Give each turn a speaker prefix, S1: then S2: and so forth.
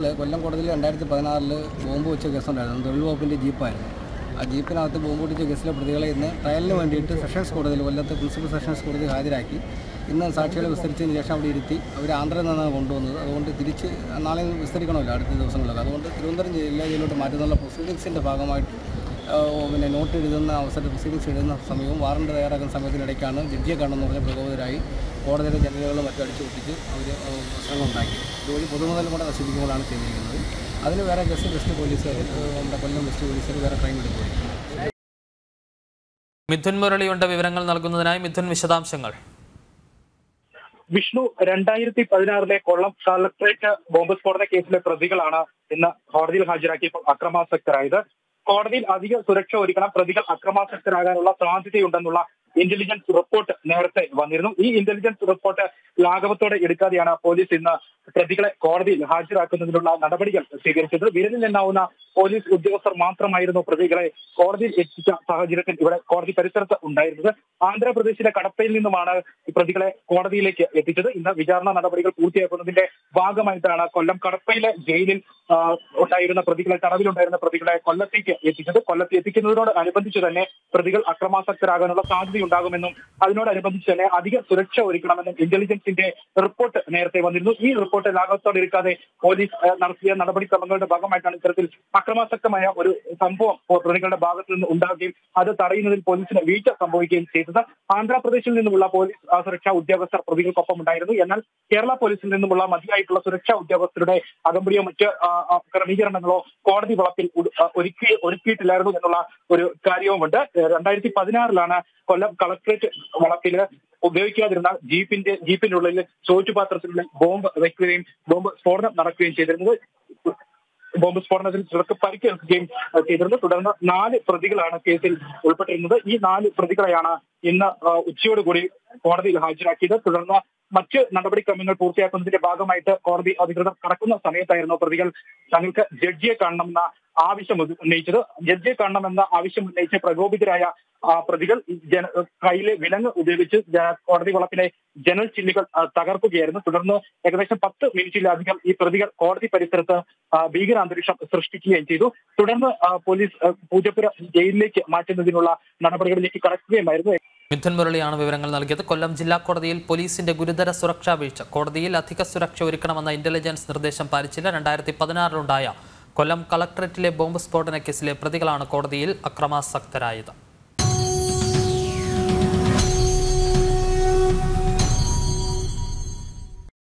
S1: കൊല്ലം കോടതിയിൽ രണ്ടായിരത്തി പതിനാറിൽ ബോംബ് വെച്ച കേസുണ്ടായിരുന്നു തൊഴിൽ വകുപ്പിൻ്റെ ജീപ്പായിരുന്നു ആ ജീപ്പിനകത്ത് ബോംബ് പൊട്ടിച്ച കേസിലെ പ്രതികളെ ഇന്ന് ട്രയലിന് വേണ്ടിയിട്ട് സെഷൻസ് കോടതിയിൽ കൊല്ലത്തെ പ്രിൻസിപ്പൽ സെഷൻസ് കോടതി ഹാജരാക്കി ഇന്ന് സാക്ഷികളെ വിസ്തരിച്ചതിന് ശേഷം അവിടെ ഇരുത്തി അവർ ആന്ധ്രയിൽ നിന്നാണ് കൊണ്ടുവന്നത് അതുകൊണ്ട് തിരിച്ച് നാളെ വിസ്തരിക്കണമല്ലോ അടുത്ത ദിവസങ്ങളിലൊക്കെ അതുകൊണ്ട് തിരുവനന്തപുരം ജില്ലാ ജയിലോട്ട് മാറ്റുന്നുള്ള പ്രൊസീഡിങ്സിൻ്റെ ഭാഗമായിട്ട് ആ, പിന്നെ നോട്ട് എഴുതുന്ന അവസരത്തിൽ പ്രൊസീഡിങ്സ് എഴുതുന്ന സമയവും വാറണ്ട് തയ്യാറാക്കുന്ന സമയത്തിനിടയ്ക്കാണ് ജഡ്ജിയെ കാണുമെന്ന് പറഞ്ഞ പ്രകോപതരായി കോടതിയുടെ ജനലുകളും മറ്റും അടിച്ചു പൊട്ടിച്ച് അവർ പ്രശ്നങ്ങളുണ്ടാക്കി ഇതുവഴി പൊതുമുതലും കൂടെ നശിപ്പിക്കുമ്പോഴാണ് ചെയ്തിരിക്കുന്നത് അതിന് വേറെ ഗസ്റ്റ് വെസ്റ്റ് പോലീസുകാർ നമ്മുടെ കൊല്ലം വെസ്റ്റ് പോലീസുകാർ വേറെ ക്രൈം എടുക്കുകയും
S2: മിഥുൻ മുരളിയുണ്ട് വിവരങ്ങൾ നൽകുന്നതിനായി മിഥുൻ വിശദാംശങ്ങൾ
S3: വിഷ്ണു രണ്ടായിരത്തി പതിനാറിലെ കൊള്ളം കളക്ടറേറ്റ് ബോംബ് സ്ഫോടന കേസിലെ പ്രതികളാണ് ഇന്ന് കോടതിയിൽ ഹാജരാക്കിയപ്പോൾ അക്രമാസക്തരായത് കോടതിയിൽ അധിക സുരക്ഷ ഒരുക്കണം പ്രതികൾ അക്രമാസക്തരാകാനുള്ള സാധ്യതയുണ്ടെന്നുള്ള ഇന്റലിജൻസ് റിപ്പോർട്ട് നേരത്തെ വന്നിരുന്നു ഈ ഇന്റലിജൻസ് റിപ്പോർട്ട് ലാഘവത്തോടെ എടുക്കാതെയാണ് പോലീസ് ഇന്ന് പ്രതികളെ കോടതിയിൽ ഹാജരാക്കുന്നതിനുള്ള നടപടികൾ സ്വീകരിച്ചത് വിരലിൽ എണ്ണാവുന്ന പോലീസ് ഉദ്യോഗസ്ഥർ മാത്രമായിരുന്നു പ്രതികളെ കോടതിയിൽ എത്തിച്ച സാഹചര്യത്തിൽ ഇവിടെ കോടതി പരിസരത്ത് ഉണ്ടായിരുന്നത് ആന്ധ്രാപ്രദേശിലെ കടപ്പയിൽ നിന്നുമാണ് ഈ പ്രതികളെ കോടതിയിലേക്ക് എത്തിച്ചത് ഇന്ന് വിചാരണ നടപടികൾ പൂർത്തിയാക്കുന്നതിന്റെ ഭാഗമായിട്ടാണ് കൊല്ലം കടപ്പയിലെ ജയിലിൽ ആ, ഉണ്ടായിരുന്ന പ്രതികളെ തടവിലുണ്ടായിരുന്ന പ്രതികളെ കൊല്ലത്തേക്ക് എത്തിച്ചത് കൊല്ലത്ത് എത്തിക്കുന്നതിനോട് അനുബന്ധിച്ച് തന്നെ പ്രതികൾ അക്രമാസക്തരാകാനുള്ള സാധ്യതയുണ്ടാകുമെന്നും അതിനോടനുബന്ധിച്ച് തന്നെ അധിക സുരക്ഷ ഒരുക്കണമെന്നും ഇന്റലിജൻസിന്റെ റിപ്പോർട്ട് നേരത്തെ വന്നിരുന്നു ഈ റിപ്പോർട്ട് ലാഘവത്തോടെ എടുക്കാതെ പോലീസ് ആ, നടത്തിയ നടപടിക്രമങ്ങളുടെ ഭാഗമായിട്ടാണ് ഇത്തരത്തിൽ അക്രമാസക്തമായ ഒരു സംഭവം പ്രതികളുടെ ഭാഗത്ത് നിന്ന് ഉണ്ടാകുകയും അത് തടയുന്നതിൽ പോലീസിന് വീഴ്ച സംഭവിക്കുകയും ചെയ്തത് ആന്ധ്രാപ്രദേശിൽ നിന്നുമുള്ള പോലീസ് ആ, സുരക്ഷാ ഉദ്യോഗസ്ഥർ പ്രതികൾക്കൊപ്പം ഉണ്ടായിരുന്നു എന്നാൽ കേരള പോലീസിൽ നിന്നുമുള്ള മതിയായിട്ടുള്ള സുരക്ഷാ ഉദ്യോഗസ്ഥരുടെ അകമ്പടിയോ മറ്റ് ആ, ആ, ക്രമീകരണങ്ങളോ കോടതി വളപ്പിൽ ഉ- ആ, ഒരുക്കി ഒരുക്കിയിട്ടില്ലായിരുന്നു എന്നുള്ള ഒരു കാര്യവുമുണ്ട് ഏഹ് രണ്ടായിരത്തി പതിനാറിലാണ് കൊല്ലം കളക്ടറേറ്റ് വളപ്പില് ഉപയോഗിക്കാതിരുന്ന ജീപ്പിന്റെ ജീപ്പിനുള്ളിൽ ചോറ്റുപാത്രത്തിനുള്ളിൽ ബോംബ് വയ്ക്കുകയും ബോംബ് സ്ഫോടനം നടക്കുകയും ചെയ്തിരുന്നത് ബോംബ് സ്ഫോടനത്തിൽ ചിലർക്ക് പരിക്കേൽക്കുകയും അഹ് ചെയ്തിരുന്നു തുടർന്ന് നാല് പ്രതികളാണ് കേസിൽ ഉൾപ്പെട്ടിരുന്നത് ഈ നാല് പ്രതികളെയാണ് ഇന്ന് ആഹ് ഉച്ചയോടുകൂടി കോടതിയിൽ ഹാജരാക്കിയത് തുടർന്ന് മറ്റ് നടപടിക്രമങ്ങൾ പൂർത്തിയാക്കുന്നതിന്റെ ഭാഗമായിട്ട് കോടതി അധികൃതർ കടക്കുന്ന സമയത്തായിരുന്നു പ്രതികൾ തങ്ങൾക്ക് ജഡ്ജിയെ കാണണമെന്ന ആവശ്യം ഉന്ന- ഉന്നയിച്ചത് ജഡ്ജിയെ കാണണമെന്ന ആവശ്യം ഉന്നയിച്ച് പ്രകോപിതരായ ആ, പ്രതികൾ ഈ ജന കയ്യിലെ വിലങ്ങ് ഉപയോഗിച്ച് ജ- കോടതി വളപ്പിലെ ജനൽ ചില്ലുകൾ ആ, തകർക്കുകയായിരുന്നു തുടർന്ന് ഏകദേശം പത്ത് മിനിറ്റിലധികം ഈ പ്രതികൾ കോടതി പരിസരത്ത് ആ, ഭീകരാന്തരീക്ഷം സൃഷ്ടിക്കുകയും ചെയ്തു തുടർന്ന് ആ, പോലീസ് ആ, പൂജപ്പുര ജയിലിലേക്ക് മാറ്റുന്നതിനുള്ള നടപടികളിലേക്ക് കടക്കുകയുമായിരുന്നു
S2: മിഥുൻ മുരളിയാണ് വിവരങ്ങൾ നൽകിയത് കൊല്ലം ജില്ലാ കോടതിയിൽ പോലീസിന്റെ ഗുരുതര സുരക്ഷാ വീഴ്ച കോടതിയിൽ അധിക സുരക്ഷ ഒരുക്കണമെന്ന ഇന്റലിജൻസ് നിർദ്ദേശം പാലിച്ചില്ല രണ്ടായിരത്തി പതിനാറിലുണ്ടായ കൊല്ലം കളക്ടറേറ്റിലെ ബോംബ് സ്ഫോടന കേസിലെ പ്രതികളാണ് കോടതിയിൽ അക്രമാസക്തരായത്